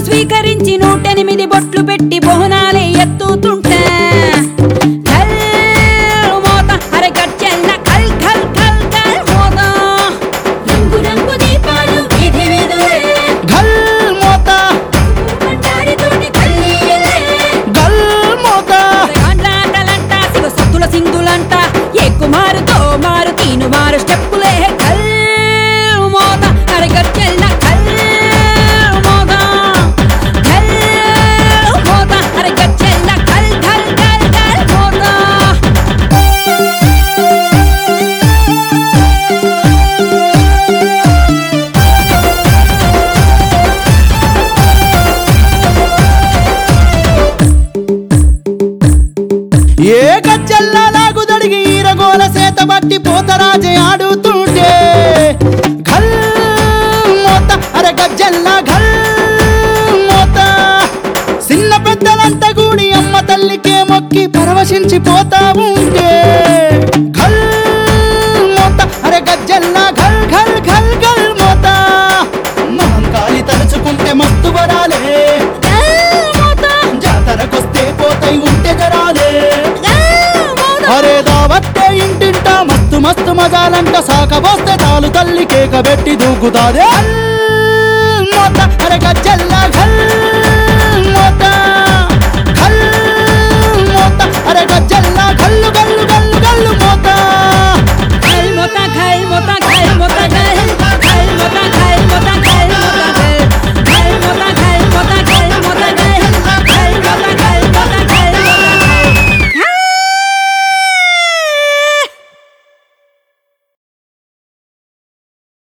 స్వీకరించి నూటెనిమిది బొట్లు పెట్టి బోనాలే ఎత్తుతుంటే ఘల్ మోత అరే గజ్జెల్ల కల్ కల్ కల్ కల్ మోత రంగు రంగు దీపాలు వీధి వీధులే ఘల్ మోత కంటాడితోటి కల్లీలే గల్ మోత గాండ్లాటలంట సిగ సత్తుల సింధులంట ఏ కుమారుతో మారు తీను మారు స్టెప్పులే కల్ మోత అరగచ్చెల్ల కల్ మోత కల్ మోత అరగచ్చెల్ల కల్ కల్ కల్ కల్ మోత ఏ గజ్జల్లా లాగుదడిగి ఈరగోల సేత బట్టి పోతరాజే ఆడుతుంటే ఘల్ మోత అరే గజ్జల్లా ఘల్ మోత చిన్న పెద్దలంతా కూడి అమ్మ తల్లికే మొక్కి పరవశించి పోతా ఉంటే ఘల్ మోత అరే గజ్జల్లా ఘల్ ఘల్ ఘల్ ఘల్ మోత మహంకాళి తలుచుకుంటే మస్తు వరాలే కల్ మోత జాతరకొస్తే పోతాయి ఉంటే జరాలే కల్ మోత అరే దావత్తే ఇంటింట మస్తు మస్తు మజాలంట సాకబోస్తే చాలు తల్లి కేక పెట్టి దూకుతాదే మోత అరే గజ్జల్లా